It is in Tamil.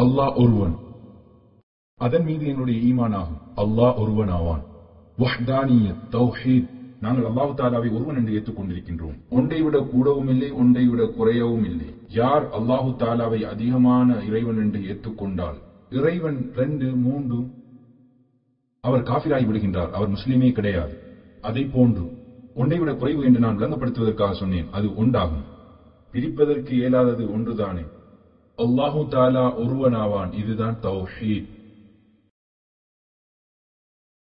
அல்லாஹ் ஒருவன் அதன் மீது என்னுடைய ஈமானாகும் அல்லாஹ் ஒருவன் ஆவான் வஹ்தானியத் தௌஹீத் நாங்கள் அல்லாஹு தாலாவை ஒருவன் என்று ஏற்றுக்கொண்டிருக்கின்றோம் ஒன்றை விட கூடவும் இல்லை ஒன்றை விட குறையவும் இல்லை யார் அல்லாஹு தாலாவை அதிகமான இறைவன் என்று ஏற்றுக்கொண்டால் இறைவன் ரெண்டு மூன்று அவர் காபிராகி விடுகின்றார் அவர் முஸ்லீமே கிடையாது அதை போன்று ஒன்றை விட குறைவு என்று நான் விளங்கப்படுத்துவதற்காக சொன்னேன் அது ஒன்றாகும் பிரிப்பதற்கு இயலாதது ஒன்றுதானே அல்லாஹு தாலா ஒருவனாவான் இதுதான் தௌஹீத்